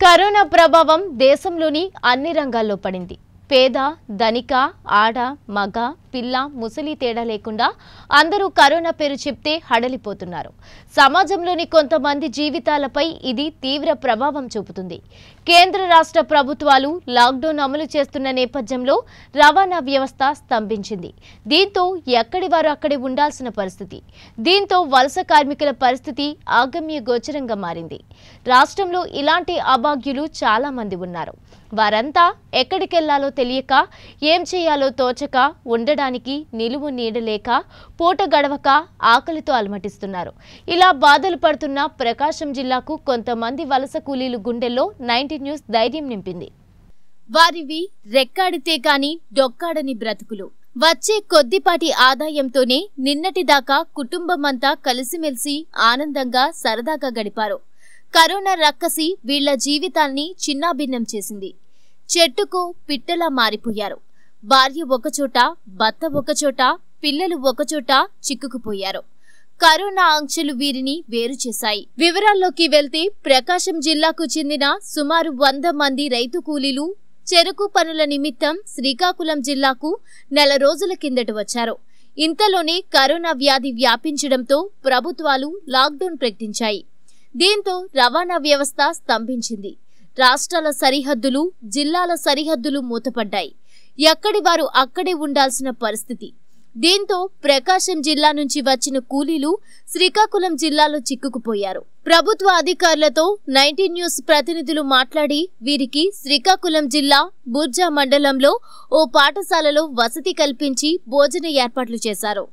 Corona ప్రభావం దేశంలోని అన్ని రంగాల్లో పడింది పేద ధనిక ఆడ మగ పిల్ల ముసలి తేడా లేకుండా అందరూ కరోనా పేరు చెప్తే హడలిపోతున్నారు సమాజంలోని కొంతమంది జీవితాలపై ఇది తీవ్ర ప్రభావం చూపుతుంది కేంద్ర రాష్ట్ర ప్రభుత్వాలు లాక్డౌన్ అమలు చేస్తున్న నేపథ్యంలో రవాణా వ్యవస్థ స్తంభించింది దీంతో ఎక్కడి వారు అక్కడే ఉండాల్సిన పరిస్థితి దీంతో వలస కార్మికుల పరిస్థితి ఆగమ్య గోచరంగా మారింది రాష్ట్రంలో ఇలాంటి అభాగ్యులు చాలా మంది ఉన్నారు వారంతా ఎక్కడికెళ్లాలో తెలియక ఏం చేయాలో తోచక ఉండడానికి నిలువు నీడలేక పూట గడవక ఆకలితో అలమటిస్తున్నారు ఇలా బాధలు పడుతున్న ప్రకాశం జిల్లాకు కొంతమంది వలస కూలీలు గుండెల్లో నైన్టీ న్యూస్ ధైర్యం నింపింది వారివి రెక్కాడితే గాని డొక్కాడని బ్రతుకులు వచ్చే కొద్దిపాటి ఆదాయంతోనే నిన్నటిదాకా కుటుంబమంతా కలిసిమెలిసి ఆనందంగా సరదాగా గడిపారు కరోనా రక్కసి వీళ్ల జీవితాల్ని చిన్నాభిన్నం చేసింది చెట్టుకు పిట్టలా మారిపోయారు భార్య ఒకచోట భర్త ఒకచోట పిల్లలు ఒకచోట చిక్కుకుపోయారు కరోనా ఆంక్షలు వీరిని వేరు చేశాయి వివరాల్లోకి వెళ్తే ప్రకాశం జిల్లాకు చెందిన సుమారు వంద మంది రైతు కూలీలు చెరుకు పనుల నిమిత్తం శ్రీకాకుళం జిల్లాకు నెల రోజుల కిందట వచ్చారు ఇంతలోనే కరోనా వ్యాధి వ్యాపించడంతో ప్రభుత్వాలు లాక్డౌన్ ప్రకటించాయి దీంతో రవాణా వ్యవస్థ స్తంభించింది రాష్ట్రాల సరిహద్దులు జిల్లాల సరిహద్దులు మూతపడ్డాయి ఎక్కడి వారు అక్కడే ఉండాల్సిన పరిస్థితి దీంతో ప్రకాశం జిల్లా నుంచి వచ్చిన కూలీలు శ్రీకాకుళం జిల్లాలో చిక్కుకుపోయారు ప్రభుత్వ అధికారులతో నైన్టీన్ న్యూస్ ప్రతినిధులు మాట్లాడి వీరికి శ్రీకాకుళం జిల్లా బుర్జా మండలంలో ఓ పాఠశాలలో వసతి కల్పించి భోజన ఏర్పాట్లు చేశారు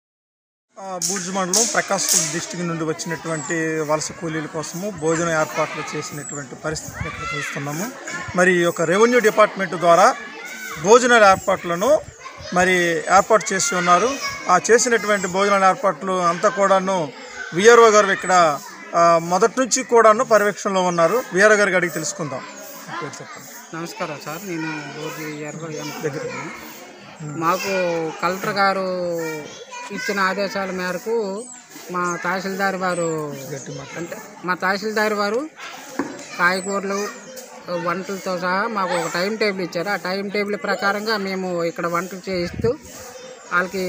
ఆ, బూర్జ్ మండలం ప్రకాశం డిస్టిక్ నుండి వచ్చినటువంటి వలస కూలీల కోసము భోజన ఏర్పాట్లు చేసినటువంటి పరిస్థితిని ఇక్కడ చూస్తున్నాము మరి ఈ యొక్క రెవెన్యూ డిపార్ట్మెంట్ ద్వారా భోజనాల ఏర్పాట్లను మరి ఏర్పాటు చేసి ఉన్నారు ఆ చేసినటువంటి భోజనాల ఏర్పాట్లు అంతా కూడాను విఆర్ఓ గారు ఇక్కడ ఆ, మొదటి నుంచి కూడాను పర్యవేక్షణలో ఉన్నారు విఆర్ఓ గారికి అడిగి తెలుసుకుందాం పేరు చెప్పండి నమస్కారం సార్ నేను రోజు ఎర్ర దగ్గర మాకు కలెక్టర్ గారు ఇచ్చిన ఆదేశాల మేరకు మా తహసీల్దార్ వారు అంటే మా తహసీల్దార్ వారు కాయగూరలు వంటలతో సహా మాకు ఒక టైం టేబుల్ ఇచ్చారు ఆ టైం టేబుల్ ప్రకారంగా మేము ఇక్కడ వంటలు చేయిస్తూ వాళ్ళకి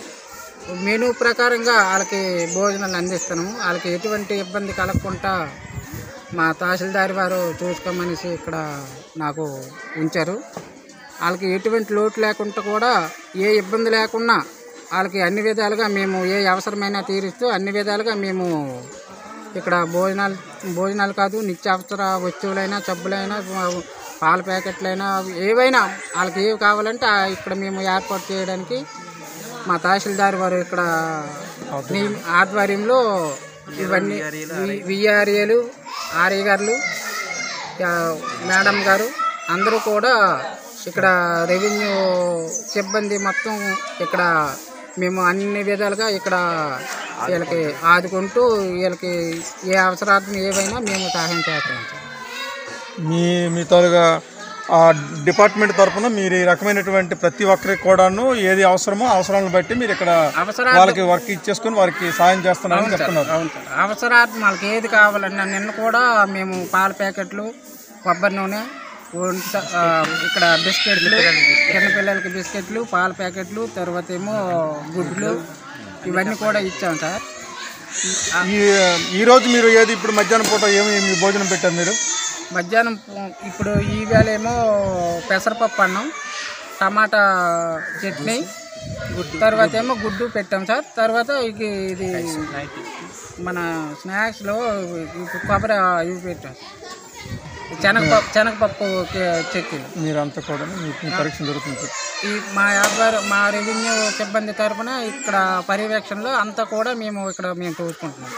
మెనూ ప్రకారంగా వాళ్ళకి భోజనాలు అందిస్తున్నాము వాళ్ళకి ఎటువంటి ఇబ్బంది కలగకుండా మా తహసీల్దార్ వారు చూసుకోమనేసి ఇక్కడ నాకు ఉంచారు వాళ్ళకి ఎటువంటి లోటు లేకుండా కూడా ఏ ఇబ్బంది లేకుండా వాళ్ళకి అన్ని విధాలుగా మేము ఏ అవసరమైనా తీరుస్తూ అన్ని విధాలుగా మేము ఇక్కడ భోజనాలు భోజనాలు కాదు నిత్యావసర వస్తువులైనా సబ్బులైనా పాల ప్యాకెట్లైనా ఏవైనా వాళ్ళకి ఏవి కావాలంటే ఆ ఇక్కడ మేము ఏర్పాటు చేయడానికి మా తహసీల్దార్ వారు ఇక్కడ నీ- ఆధ్వర్యంలో ఇవన్నీ విఆర్ఏలు ఆర్ఏ గారులు ఆ, మేడం గారు అందరూ కూడా ఇక్కడ రెవెన్యూ సిబ్బంది మొత్తం ఇక్కడ మేము అన్ని విధాలుగా ఇక్కడ వీళ్ళకి ఆదుకుంటూ వీళ్ళకి ఏ అవసరార్థం ఏవైనా మేము సహాయం చేస్తున్నాం సార్ మీ మీ తాలుగా ఆ డిపార్ట్మెంట్ తరఫున మీరు ఈ రకమైనటువంటి ప్రతి ఒక్కరికి కూడాను ఏది అవసరమో అవసరాలను బట్టి మీరు ఇక్కడ అవసరాలు వాళ్ళకి వర్క్ ఇచ్చేసుకుని వారికి సాయం చేస్తున్నారని చెప్తున్నారు అవును సార్ అవసరార్థం వాళ్ళకి ఏది కావాలన్నా నిన్న కూడా మేము పాల ప్యాకెట్లు కొబ్బరి నూనె వంట ఆ, ఇక్కడ బిస్కెట్లు చిన్న పిల్లలకి బిస్కెట్లు పాల ప్యాకెట్లు తర్వాత ఏమో గుడ్లు ఇవన్నీ కూడా ఇచ్చాం సార్ ఈ ఈ రోజు మీరు ఏది ఇప్పుడు మధ్యాహ్నం పూట ఏమి మీ భోజనం పెట్టారు మీరు మధ్యాహ్నం పూ- ఇప్పుడు ఈ వేళ ఏమో పెసరపప్పు అన్నం టమాటా చట్నీ తర్వాత ఏమో గుడ్డు పెట్టాం సార్ తర్వాత ఇక ఇది మన స్నాక్స్లో ఇప్పుడు కొబ్బరి ఇవి పెట్టాం శనగపప్పు శనగపప్పు కే- చట్నీలు మీరంతా కూడా మీ మీ పరీక్ష జరుగుతుంది ఈ మా ఆధ్వర్యం మా రెవెన్యూ సిబ్బంది తరఫున ఇక్కడ పర్యవేక్షణలో అంతా కూడా మేము ఇక్కడ మేము చూసుకుంటున్నాం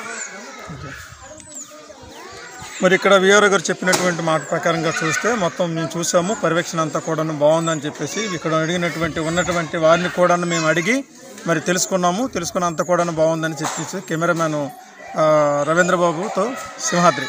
మరి ఇక్కడ విఆర్ఓ గారు చెప్పినటువంటి మాట ప్రకారంగా చూస్తే మొత్తం మేము చూసాము పర్యవేక్షణ అంతా కూడా బాగుందని చెప్పేసి ఇక్కడ అడిగినటువంటి ఉన్నటువంటి వారిని కూడా మేము అడిగి మరి తెలుసుకున్నాము తెలుసుకున్న అంతా కూడా బాగుందని చెప్పేసి కెమెరామ్యాన్ ఆ, రవీంద్రబాబుతో సింహాద్రి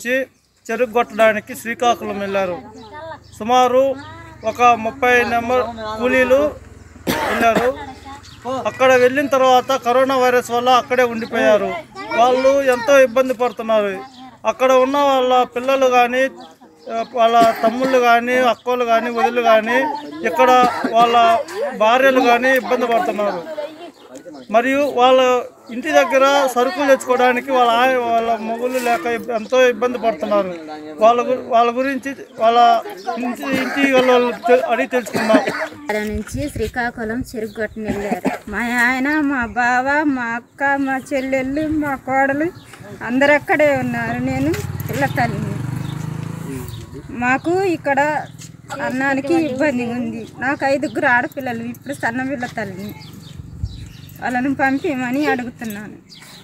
నుంచి చెరుకు కొట్టడానికి శ్రీకాకుళం వెళ్ళారు సుమారు ఒక ముప్పై నెంబర్ కూలీలు వెళ్ళారు అక్కడ వెళ్ళిన తర్వాత కరోనా వైరస్ వల్ల అక్కడే ఉండిపోయారు వాళ్ళు ఎంతో ఇబ్బంది పడుతున్నారు అక్కడ ఉన్న వాళ్ళ పిల్లలు కానీ వాళ్ళ తమ్ముళ్ళు కానీ అక్కలు కానీ వదిలు కానీ ఇక్కడ వాళ్ళ భార్యలు కానీ ఇబ్బంది పడుతున్నారు మరియు వాళ్ళ ఇంటి దగ్గర సరుకులు తెచ్చుకోవడానికి వాళ్ళ ఆయ- వాళ్ళ మొగుళ్ళు లేక ఇబ్- ఎంతో ఇబ్బంది పడుతున్నారు వాళ్ళ గు- వాళ్ళ గురించి వాళ్ళ ఇంటి ఇంటి వాళ్ళు తె- అడిగి తెలుసుకుందాం అక్కడ నుంచి శ్రీకాకుళం చెరుగొట్టని వెళ్ళారు మా ఆయన మా బావ మా అక్క మా చెల్లెళ్ళు మా కోడలు అందరు అక్కడే ఉన్నారు నేను పిల్ల తల్లిని మాకు ఇక్కడ అన్నానికి ఇబ్బంది ఉంది నాకు ఐదుగురు ఆడపిల్లలు ఇప్పుడు సన్న పిల్ల తల్లిని వాళ్ళని పంపించమని అడుగుతున్నాను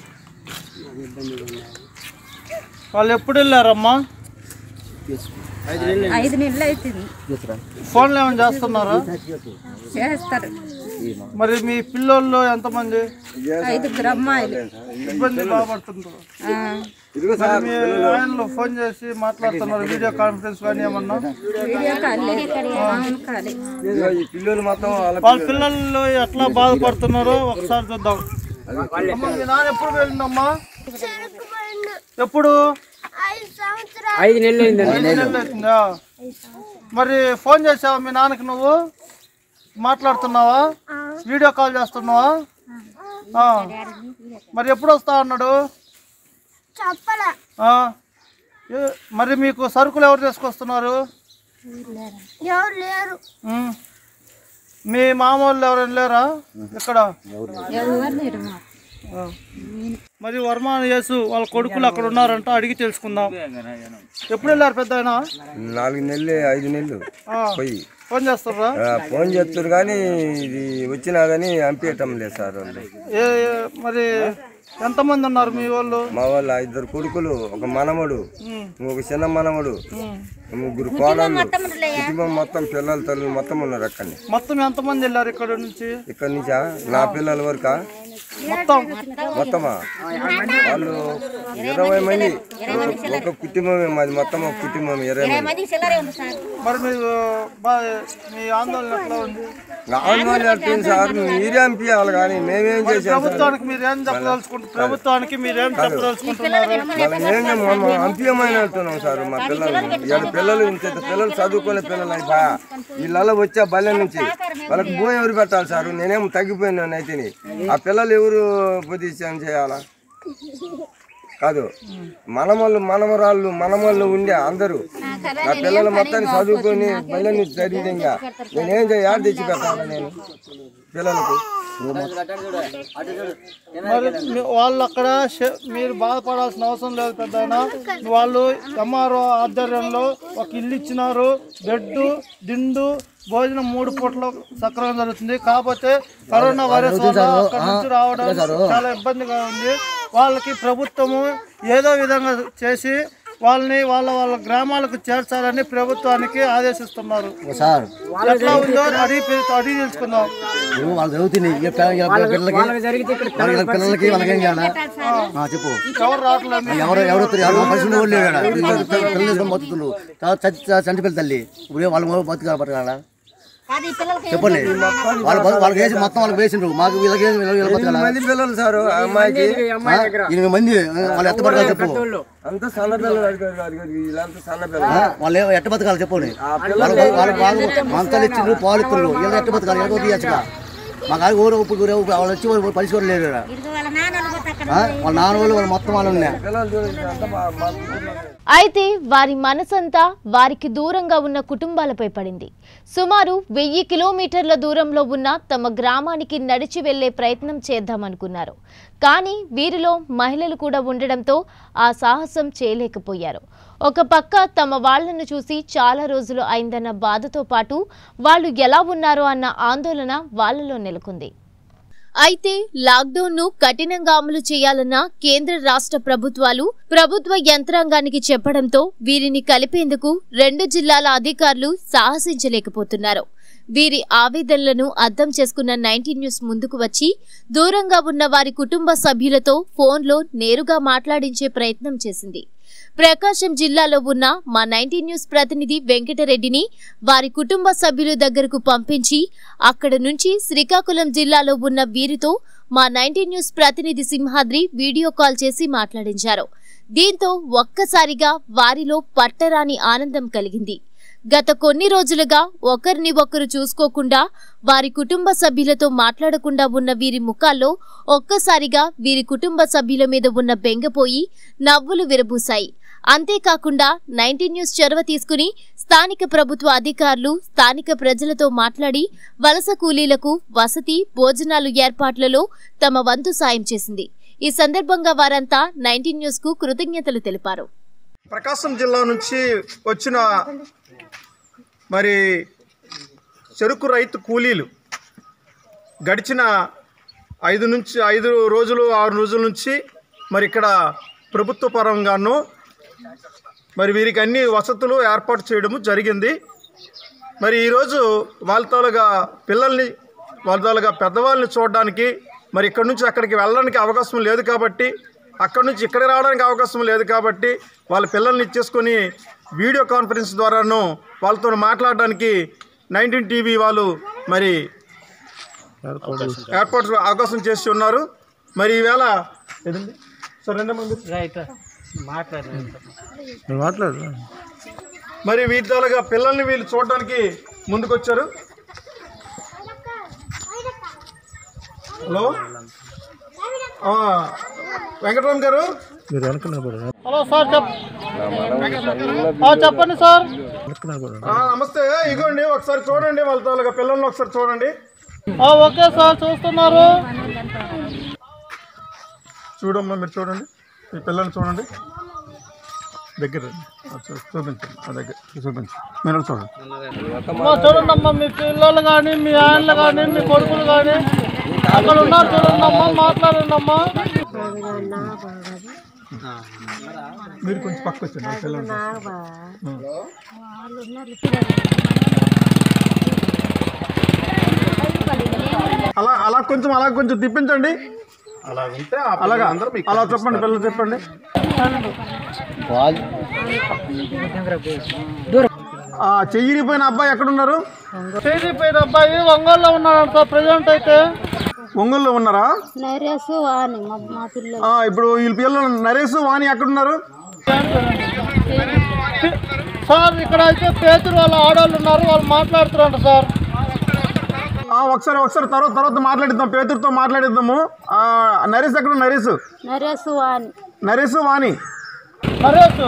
వాళ్ళు ఎప్పుడు వెళ్ళారమ్మా ఐదు నెలలు అవుతుంది ఫోన్లు ఏమైనా చేస్తున్నారా చేస్తారు మరి మీ పిల్లోళ్ళు ఎంతమంది ఐదుగురు అమ్మాయిలు ఇబ్బంది బాగుపడుతుంటారు ఆ, మరి మీ ఆయనలో ఫోన్ చేసి మాట్లాడుతున్నారు వీడియో కాన్ఫరెన్స్ కానీ ఏమన్నా వీడియో కాల్ లేదు మామూలు కాలే వాళ్ళ పిల్లలు ఎట్లా బాధపడుతున్నారో ఒకసారి చూద్దాం అమ్మ, మీ నాన్న ఎప్పుడు వెళ్ళిందమ్మా ఎప్పుడు ఐదు నెలలు అయింది ఐదు నెలలు అవుతుందా మరి ఫోన్ చేసావా మీ నాన్నకి నువ్వు మాట్లాడుతున్నావా వీడియో కాల్ చేస్తున్నావా ఆ. మరి ఎప్పుడు వస్తా అన్నాడు ఆ. ఏ- మరి మీకు సరుకులు ఎవరు తీసుకొస్తున్నారు ఉం. మీ మామ వాళ్ళు ఎవరైనా లేరా ఇక్కడ ఎవరు లేరు మాకు ఆ. మరి వర్మ యేసు వాళ్ళ కొడుకులు అక్కడ ఉన్నారంట అడిగి తెలుసుకుందాం ఎప్పుడు వెళ్ళారు పెద్ద ఆయన నాలుగు నెలలు ఐదు నెలలు పోయి ఫోన్ చేస్తారా ఆ, ఫోన్ చేస్తారు కానీ ఇది వచ్చినా కానీ పంపించటం లేదు సార్ వాళ్ళు ఏ ఏ- మరి ఎంతమంది ఉన్నారు మీ వాళ్ళు మా వాళ్ళ ఇద్దరు కొడుకులు ఒక మనమడు ఉం. ఒక చిన్న మనమడు ఉం. ముగ్గురు కోడళ్ళు కుటుంబం మొత్తం పిల్లల తల్లి మొత్తం ఉన్నారు అక్కడనే మొత్తం ఎంతమంది వెళ్ళారు ఇక్కడ నుంచి ఇక్కడ నుంచా నా పిల్లల వరకా మొత్తం మొత్తమా వాళ్ళు ఇరవై మంది ఒక కుటుంబమే మాది మొత్తం ఒక కుటుంబం ఇరవై మంది మరి మీరు బా మీ ఆందోళన ఎట్లా ఉంది ఆందోళన ఎట్టుంది సార్ మీరే పంపించాలి కానీ మేమేం చేసాం సార్ ప్రభుత్వానికి మీరేం చెప్పదలుచుకుంటారు ప్రభుత్వానికి మీరేం చెప్పదలుచుకుంటున్నారు వాళ్ళని ఏంటో మనం అంప్యమైన వెళ్తున్నాం సార్ మా పిల్లలు ఏడు పిల్లలు ఇంత ఇంత పిల్లలు చదువుకునే పిల్లలు అయిపోయా వీళ్ళలో వచ్చే బల్లె నుంచి వాళ్ళకి భూమి ఎవరు పెట్టాలి సార్ నేనేం తగ్గిపోయినాను అయితే ఆ పిల్లలు ఎవరు పొజిషన్ చేయాలా కాదు మనమల్లు మనమరాళ్ళు మనమల్లు ఉండే అందరూ నా పిల్లలు మొత్తాన్ని చదువుకొని బల్లె నుంచి చదివితే ఇంకా నేనేం చేయాలి తెచ్చి పెట్టాలా నేను పిల్లలకు మరి మీ- వాళ్ళు అక్కడ షె- మీరు బాధపడాల్సిన అవసరం లేదు పెద్ద వాళ్ళు ఎంఆర్ఓ ఆధ్వర్యంలో ఒక ఇల్లు ఇచ్చినారు బెడ్ దిండు భోజనం మూడు పూటలు సక్రమం జరుగుతుంది కాకపోతే కరోనా వైరస్ వల్ల అక్కడ నుంచి రావడం చాలా ఇబ్బందిగా ఉంది వాళ్ళకి ప్రభుత్వము ఏదో విధంగా చేసి వాళ్ళని వాళ్ళ వాళ్ళ గ్రామాలకు చేర్చాలని ప్రభుత్వానికి ఆదేశిస్తున్నారు సార్ ఎట్లా ఉందో అడిగి అడిగి తెలుసుకుందాం ఇప్పుడు వాళ్ళు చదువుతున్నాయి ఈ పిల్ల- ఈ పిల్లలకి వాళ్ళ పిల్లలకి వాళ్ళకి ఏం చేయాలి ఆ, చెప్పు ఎవరు రావట్లేదు ఎవరు ఎవరు వస్తారు? ఎవరు పరిస్థితి కూడా లేడు ఈడ. పిల్లలు పిల్లలు తీసుకొని బతుకుతున్నారు తర్వాత చచ్చి చంటి పిల్ల తల్లి ఇప్పుడు వాళ్ళ మొదలు బతుకాలి బతకాలా చెప్పండి వాళ్ళు బతు- వాళ్ళకి వేసి మొత్తం వాళ్ళకి వేసిండ్రు మాకు వీళ్ళకి ఏం- వీళ్ళకి వీళ్ళకి బతకాలా మంది పిల్లలు సార్ ఆ అమ్మాయికి ఆ? ఎనిమిది మంది వాళ్ళు ఎత్త బతకాలి చెప్పు అంత సన్న పిల్లలు అడిగారు అడిగారు వీళ్ళంతా సన్న పిల్లలు ఆ? వాళ్ళు ఏ- ఎట్ట బతకాలి చెప్పండి వాళ్ళు వాళ్ళు బాగా మంతాలు ఇచ్చిండ్రు పాలు ఇస్తుండ్రు వీళ్ళు ఎట్ట బతకాలి ఎక్కడ తీయచ్చుగా మాకు అది ఊరు ఉప్పు ఊరు వాళ్ళు వచ్చి వాళ్ళు పరిస్థితి లేరు ఈడ. ఆ? వాళ్ళ నాన్న వాళ్ళు వాళ్ళు మొత్తం వాళ్ళు ఉన్నాయి పిల్లలు చూడండి అంతా మా మా కుటుంబం. అయితే వారి మనసంతా వారికి దూరంగా ఉన్న కుటుంబాలపై పడింది సుమారు వెయ్యి కిలోమీటర్ల దూరంలో ఉన్న తమ గ్రామానికి నడిచి వెళ్లే ప్రయత్నం చేద్దామనుకున్నారు కానీ వీరిలో మహిళలు కూడా ఉండడంతో ఆ సాహసం చేయలేకపోయారు ఒక పక్క తమ వాళ్లను చూసి చాలా రోజులు అయిందన్న బాధతో పాటు వాళ్ళు ఎలా ఉన్నారో అన్న ఆందోళన వాళ్ళలో నెలకొంది అయితే లాక్డౌన్ ను కఠినంగా అమలు చేయాలన్న కేంద్ర రాష్ట్ర ప్రభుత్వాలు ప్రభుత్వ యంత్రాంగానికి చెప్పడంతో వీరిని కలిపేందుకు రెండు జిల్లాల అధికారులు సాహసించలేకపోతున్నారు వీరి ఆవేదనలను అర్థం చేసుకున్న నైన్టీన్ న్యూస్ ముందుకు వచ్చి దూరంగా ఉన్న వారి కుటుంబ సభ్యులతో ఫోన్లో నేరుగా మాట్లాడించే ప్రయత్నం చేసింది ప్రకాశం జిల్లాలో ఉన్న మా నైన్టీన్ న్యూస్ ప్రతినిధి వెంకటరెడ్డిని వారి కుటుంబ సభ్యుల దగ్గరకు పంపించి అక్కడ నుంచి శ్రీకాకుళం జిల్లాలో ఉన్న వీరితో మా నైన్టీన్ న్యూస్ ప్రతినిధి సింహాద్రి వీడియో కాల్ చేసి మాట్లాడించారు దీంతో ఒక్కసారిగా వారిలో పట్టరాని ఆనందం కలిగింది గత కొన్ని రోజులుగా ఒకరిని ఒకరు చూసుకోకుండా వారి కుటుంబ సభ్యులతో మాట్లాడకుండా ఉన్న వీరి ముఖాల్లో ఒక్కసారిగా వీరి కుటుంబ సభ్యుల మీద ఉన్న బెంగపోయి నవ్వులు విరబూశాయి అంతేకాకుండా నైన్టీన్ న్యూస్ చొరవ తీసుకుని స్థానిక ప్రభుత్వ అధికారులు స్థానిక ప్రజలతో మాట్లాడి వలస కూలీలకు వసతి భోజనాలు ఏర్పాట్లలో తమ వంతు సాయం చేసింది ఈ సందర్భంగా వారంతా నైన్టీన్ న్యూస్ కు కృతజ్ఞతలు తెలిపారు ప్రకాశం జిల్లా నుంచి వచ్చిన మరి చెరుకు రైతు కూలీలు గడిచిన ఐదు నుంచి ఐదు రోజులు ఆరు రోజుల నుంచి మరి ఇక్కడ ప్రభుత్వ పరంగాను మరి వీరికి అన్ని వసతులు ఏర్పాటు చేయడము జరిగింది మరి ఈరోజు వాళ్ళ తాలుగా పిల్లల్ని వాళ్ళ తాలుగా పెద్దవాళ్ళని చూడడానికి మరి ఇక్కడ నుంచి అక్కడికి వెళ్ళడానికి అవకాశం లేదు కాబట్టి అక్కడ నుంచి ఇక్కడ రావడానికి అవకాశం లేదు కాబట్టి వాళ్ళ పిల్లల్ని ఇచ్చేసుకొని వీడియో కాన్ఫరెన్స్ ద్వారాను వాళ్ళతో మాట్లాడడానికి నైన్టీన్ టీవీ వాళ్ళు మరి ఏర్పాటు అవకాశం చేసి ఉన్నారు మరి ఈవేళ ఏదండి సార్ రెండమ్మా మీరు మాట్లాడు మరి వీటి తాలుగా పిల్లల్ని వీళ్ళు చూడడానికి ముందుకొచ్చారు హలో ఆ, వెంకటరామ్ గారు హలో సార్ చెప్ ఆ, చెప్పండి సార్ ఆ, నమస్తే ఇగోండి ఒకసారి చూడండి వాళ్ళ తాలుగా పిల్లల్ని ఒకసారి చూడండి ఆ, ఓకే సార్ చూస్తున్నారు చూడమ్మా మీరు చూడండి మీ పిల్లల్ని చూడండి దగ్గర రండి. ఆ, చూ- చూపించండి ఆ దగ్గర చూపించండి మీరు కూడా చూడండి అమ్మా చూడండి అమ్మా మీ పిల్లలు కానీ మీ ఆయనలు కానీ మీ కొడుకులు కానీ అక్కడ ఉన్నారు చూడండి అమ్మా మాట్లాడండి అమ్మా మీరు కొంచెం పక్క వచ్చండి ఆ పిల్లల్ని అలా అలా కొంచెం అలా కొంచెం తిప్పించండి అలాగా అలా చెప్పండి పిల్లలు చెప్పండి ఆ చెయ్యిరిపోయిన అబ్బాయి ఎక్కడున్నారు చేరిపోయిన అబ్బాయి ఒంగోలులో ఉన్నాడు సార్ ప్రజెంట్ అయితే ఒంగోలులో ఉన్నారా నరేసు వాని మా మా పిల్లలు ఆ, ఇప్పుడు వీళ్ళ పిల్లలు నరేష్ వాణి ఎక్కడున్నారు సార్ ఇక్కడ అయితే పేతురు వాళ్ళ ఆడవాళ్ళు ఉన్నారు వాళ్ళు మాట్లాడుతున్నారు సార్ ఆ, ఒకసారి ఒకసారి తర్వాత తర్వాత మాట్లాడిద్దాం పేతుడితో మాట్లాడిద్దాము ఆ, నరేష్ ఎక్కడ నరేష్ నరేసు వాని నరేష్ వాణి నరేష్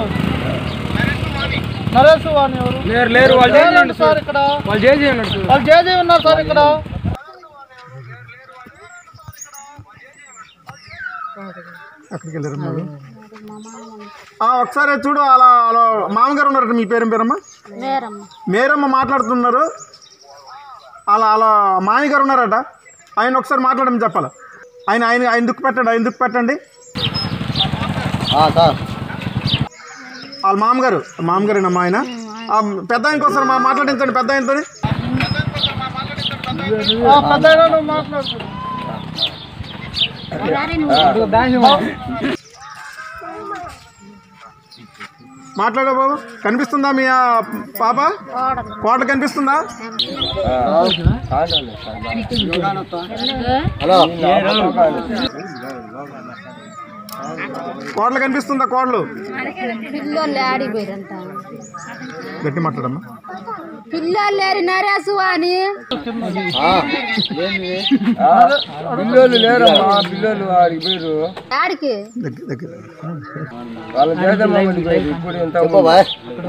నరేష్ వాణి ఎవరు లేరు లేరు వాళ్ళు సార్ ఇక్కడ వాళ్ళు జేజీ ఉన్నారు వాళ్ళు జేజీ ఉన్నారు సార్ ఇక్కడ అక్కడికి వెళ్ళారు మీరు ఆ, ఒకసారి చూడు అలా అలా మామగారు ఉన్నారట మీ పేరు పేరమ్మా నేరమ్మ మేరమ్మ మాట్లాడుతున్నారు అలా అలా మామయ్య గారు ఉన్నారట ఆయన ఒకసారి మాట్లాడమని చెప్పాలి ఆయన ఆయన ఆయన దుక్కు పెట్టండి ఆయన దుక్కు పెట్టండి సార్ వాళ్ళ మామగారు మామగారేనమ్మా ఆయన ఆ, పెద్ద ఆయనకి ఒకసారి మా మాట్లాడించండి పెద్ద ఆయనతో ఆ, పెద్ద ఆయన నువ్వు మాట్లాడుతు మాట్లాడే బాబు కనిపిస్తుందా మీ ఆ పాప కోట కనిపిస్తుందా హలో కోడలు కనిపిస్తుందా కోడలు పిల్లలు ఆడిపోయారంట గట్టి మాట్లాడమ్మా పిల్లలు లేరు నరేసు వాని పిల్లలు లేరమ్మా పిల్లలు ఆడికి పోయారు ఆడికి దగ్గర దగ్గర వాళ్ళ చేతమ్మ పోయారు ఇప్పుడు ఎంత చెప్పు బాయ్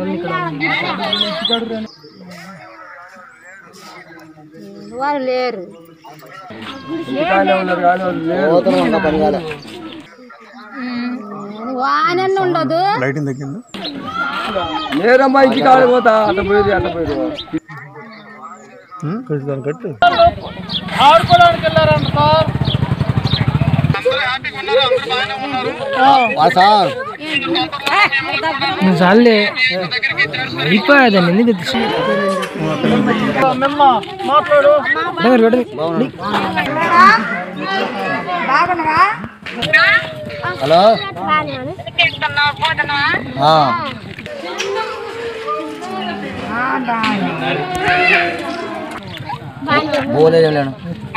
వారు లేరు ఇంటికాడనే ఉన్నారు కానీ వాళ్ళు లేరు పోతున్నా ఉన్నా పని కాలే వానన్న ఉండదు లైటింగ్ తగ్గిందా లేరమ్మా ఇంటికాడ పోతా అట్ట పోయి అట్ట పోయారు ఆడుకోవడానికి వెళ్ళారంట సార్ ఆ సార్ నిన్న మాట్లాడు హలో ఆ. పోలేదు లేను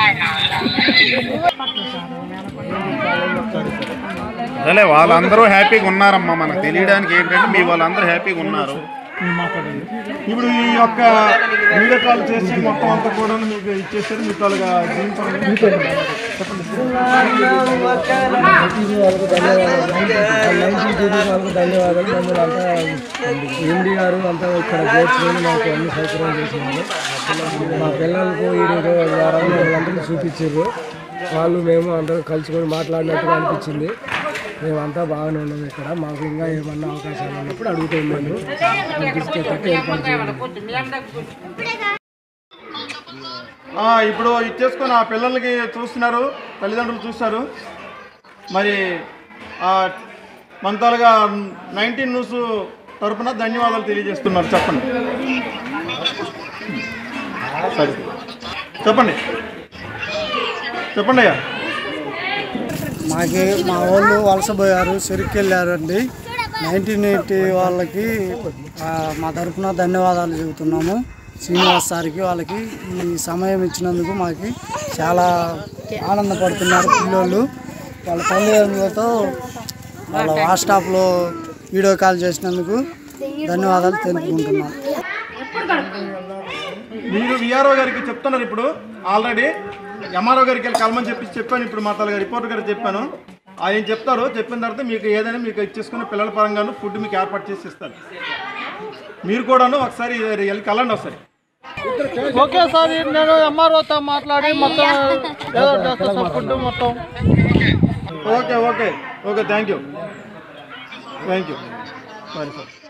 అదే వాళ్ళందరూ హ్యాపీగా ఉన్నారమ్మా మనకు తెలియడానికి ఏంటంటే మీ వాళ్ళందరూ హ్యాపీగా ఉన్నారు ఇప్పుడు ఈ యొక్క వీడియో కాల్ చేసి మొత్తం అంతా కూడా మీకు ఇచ్చేసారు మీ తాలుగా ధన్యవాదాలు మమ్మల్ని అంతా ఎండి గారు అంతా ఇక్కడ చేర్చుకొని మాకు అన్ని సౌకర్యం చేసింది మా పిల్లలకు ఈరోజు వారాలు వాళ్ళందరినీ చూపించారు వాళ్ళు మేము అందరం కలుసుకొని మాట్లాడినట్టుగా అనిపించింది మేమంతా బాగానే ఉన్నాం ఇక్కడ మాకు ఇంకా ఏమన్నా అవకాశాలు ఉన్నప్పుడు అడుగుతున్నాను తీసుకెళ్ళి ఏర్పాటు చేయాలి ఆ, ఇప్పుడు ఇచ్చేసుకొని ఆ పిల్లలకి చూస్తున్నారు తల్లిదండ్రులు చూస్తారు మరి ఆ, మన తాలుగా నైన్టీన్ న్యూస్ తరపున ధన్యవాదాలు తెలియజేస్తున్నారు చెప్పండి సరే చెప్పండి చెప్పండి అయ్యా మాకి మా వాళ్ళు వలసపోయారు చెరుకెళ్ళారండి నైన్టీన్ ఎయిటీ వాళ్ళకి ఆ, మా తరఫున ధన్యవాదాలు చెబుతున్నాము శ్రీనివాస్ సార్కి వాళ్ళకి ఈ సమయం ఇచ్చినందుకు మాకు చాలా ఆనందపడుతున్నారు పిల్లోళ్ళు వాళ్ళ తల్లిదండ్రులతో వాళ్ళ వాట్సాప్లో వీడియో కాల్ చేసినందుకు ధన్యవాదాలు తెలుపుకుంటున్నాను మీరు విఆర్ఓ గారికి చెప్తున్నారు ఇప్పుడు ఆల్రెడీ ఎంఆర్ఓ గారికి వెళ్ళి కలమని చెప్పి చెప్పాను ఇప్పుడు మా తల రిపోర్టర్ గారికి చెప్పాను ఆయన చెప్తారు చెప్పిన తర్వాత మీకు ఏదైనా మీకు ఇచ్చేసుకుని పిల్లల పరంగాను ఫుడ్ మీకు ఏర్పాటు చేసి ఇస్తారు మీరు కూడాను ఒకసారి వెళ్ళి కలండి ఒకసారి ఓకే సార్ నేను ఎంఆర్ఓతో మాట్లాడి మొత్తం ఏదో చేస్తాను ఫుడ్ మొత్తం okay okay okay thank you thank you సరే సార్